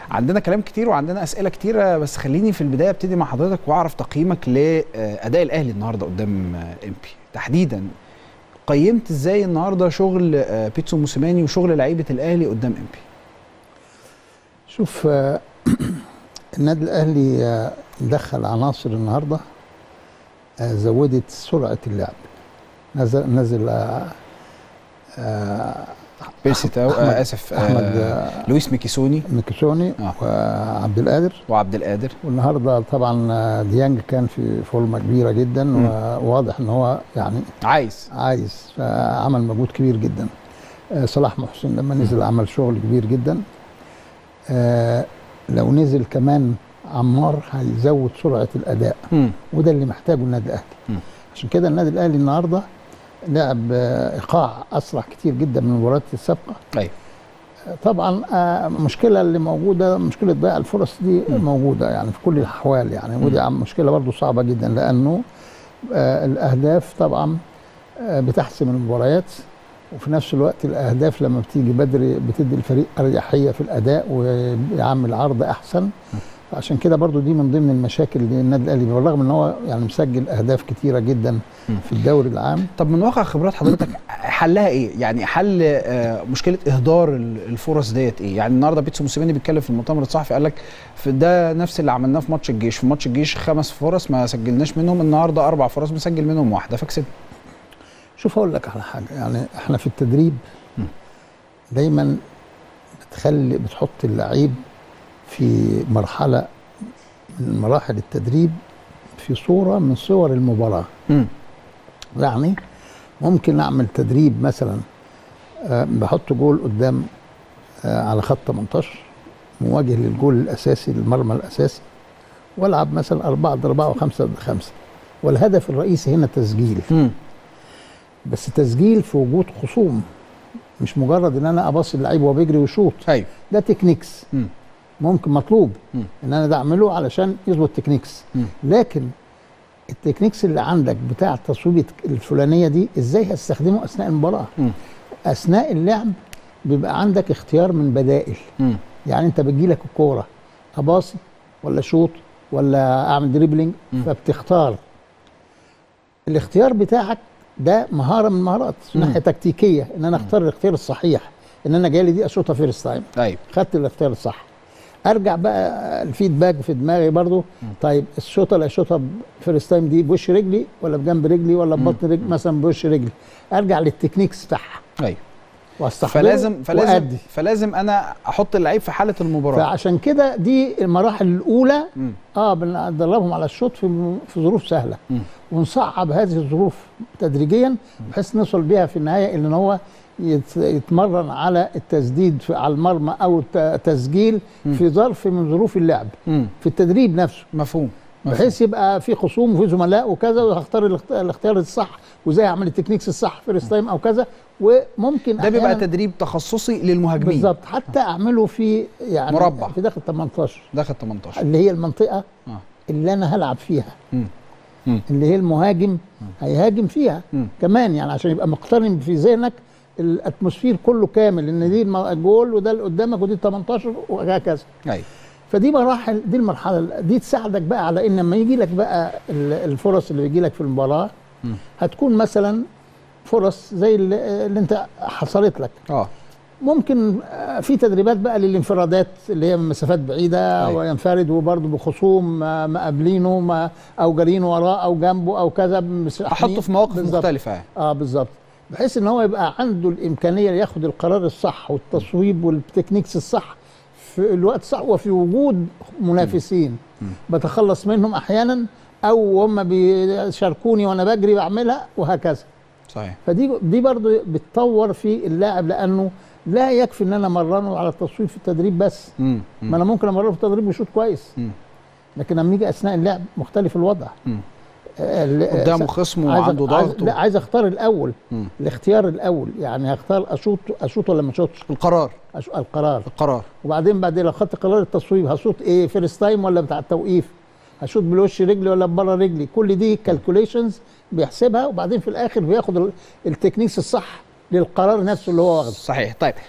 عندنا كلام كتير وعندنا اسئله كتيره بس خليني في البدايه ابتدي مع حضرتك واعرف تقييمك لاداء الاهلي النهارده قدام امبي تحديدا قيمت ازاي النهارده شغل آه، بيتسو موسيماني وشغل لعيبه الاهلي قدام امبي شوف آه، النادي الاهلي آه، دخل عناصر النهارده آه، زودت سرعه اللعب نزل نزل آه، آه، بيرسي تاو أحمد- آه اسف احمد آه آه، لويس ميكيسوني ميكيسوني آه. وعبد القادر وعبد القادر والنهارده طبعا آه، ديانج كان في فورمه كبيره جدا مم. وواضح ان هو يعني عايز عايز فعمل مجهود كبير جدا آه، صلاح محسن لما نزل عمل شغل كبير جدا آه، لو نزل كمان عمار هيزود سرعه الاداء مم. وده اللي محتاجه النادي الاهلي مم. عشان كده النادي الاهلي النهارده لعب آه، ايقاع اسرع كتير جدا من المباريات السابقه ايوه آه، طبعا آه، المشكله اللي موجوده مشكله ضياع الفرص دي مم. موجوده يعني في كل الاحوال يعني ودي عم- مشكله برضو صعبه جدا لانه آه، الاهداف طبعا آه، بتحسم المباريات وفي نفس الوقت الاهداف لما بتيجي بدري بتدي الفريق اريحيه في الاداء ويعمل عرض احسن عشان كده برضو دي من ضمن المشاكل اللي النادي الاهلي بالرغم ان هو يعني مسجل اهداف كتيره جدا مم. في الدوري العام طب من واقع خبرات حضرتك حلها ايه؟ يعني حل آه، مشكله اهدار ال- الفرص ديت ايه؟ يعني النهارده بيتسو موسيماني بيتكلم في المؤتمر الصحفي قال لك في ده نفس اللي عملناه في ماتش الجيش، في ماتش الجيش خمس فرص ما سجلناش منهم النهارده اربع فرص بنسجل منهم واحده فكسبنا. شوف اقول لك على حاجه يعني احنا في التدريب م. دايما بتخلي بتحط اللعيب في مرحله من مراحل التدريب في صوره من صور المباراه امم يعني ممكن اعمل تدريب مثلا آه، بحط جول قدام آه، على خط 18 مواجه للجول الاساسي للمرمى الاساسي والعب مثلا 4 ضد 4 و5 ضد 5 والهدف الرئيسي هنا تسجيل امم بس تسجيل في وجود خصوم مش مجرد ان انا اباصي اللعيب وهو بيجري ويشوط ايوه ده تكنيكس مم. ممكن مطلوب مم. ان انا ده اعمله علشان يظبط تكنيكس مم. لكن التكنيكس اللي عندك بتاع التصويب الفلانيه دي ازاي هستخدمه اثناء المباراه مم. اثناء اللعب بيبقى عندك اختيار من بدائل امم يعني انت بتجيلك الكوره اباصي ولا شوط ولا اعمل دريبلينج مم. فبتختار الاختيار بتاعك ده مهاره من المهارات مم. ناحيه تكتيكيه ان انا اختار الاختيار الصحيح ان انا جاي دي اشوطها فيرست تايم ايوه خدت الاختيار الصح ارجع بقى الفيدباك في دماغي برضو طيب الشوطه اللي اشوطها فيرست تايم دي بوش رجلي ولا بجنب رجلي ولا ببطن رجلي مثلا بوش رجلي ارجع للتكنيكس بتاعها ايوه واستحضره فلازم فلازم وأدي. فلازم انا احط اللعيب في حاله المباراه فعشان كده دي المراحل الاولى مم. اه بندربهم على الشوط في في ظروف سهله مم. ونصعب هذه الظروف تدريجيا بحيث نوصل بيها في النهايه ان هو يت- يتمرن على التسديد في على المرمى او التسجيل في ظرف من ظروف اللعب امم في التدريب نفسه مفهوم بحيث يبقى في خصوم وفي زملاء وكذا وهختار الاخت- الاختيار الصح وازاي اعمل التكنيكس الصح فيرست تايم او كذا وممكن ده بيبقى أحياناً- تدريب تخصصي للمهاجمين بالظبط حتى اعمله في يعني مربع. في داخل 18 داخل 18 اللي هي المنطقه اه اللي انا هلعب فيها مم. مم. اللي هي المهاجم هيهاجم فيها مم. كمان يعني عشان يبقى مقترن في ذهنك الاتموسفير كله كامل ان دي الم- الجول وده اللي قدامك ودي 18 وهكذا ايوه فدي مراحل دي المرحله دي تساعدك بقى على ان لما يجي لك بقى ال- الفرص اللي بيجي لك في المباراه مم. هتكون مثلا فرص زي اللي, اللي انت حصلت لك اه ممكن آه، في تدريبات بقى للانفرادات اللي هي من مسافات بعيده أيوة. وينفرد وبرضه بخصوم آه، مقابلينه ما- او جارين وراه او جنبه او كذا مش احطه في مواقف بالظبط. مختلفه يعني اه بالظبط بحيث ان هو يبقى عنده الامكانيه ياخد القرار الصح والتصويب والتكنيكس الصح في الوقت الصح وفي وجود منافسين بتخلص منهم احيانا او هم بيشاركوني وانا بجري بعملها وهكذا صحيح فدي دي برضو بتطور في اللاعب لانه لا يكفي ان انا امرنه على التصويب في التدريب بس امم ما انا ممكن امرنه في التدريب ويشوط كويس مم. لكن لما يجي اثناء اللعب مختلف الوضع مم. آه، ال- قدامه آه، خصم عايز- وعنده عايز- ضغط لا عايز اختار الاول مم. الاختيار الاول يعني هختار اشوط اشوط ولا ما اشوطش القرار أش- القرار القرار وبعدين بعدين لو خدت قرار التصويب هشوط ايه فيرست تايم ولا بتاع التوقيف هشوط بالوش رجلي ولا بره رجلي كل دي كالكوليشنز بيحسبها وبعدين في الاخر بياخد ال- التكنيكس الصح للقرار نفسه اللي هو واخده صحيح طيب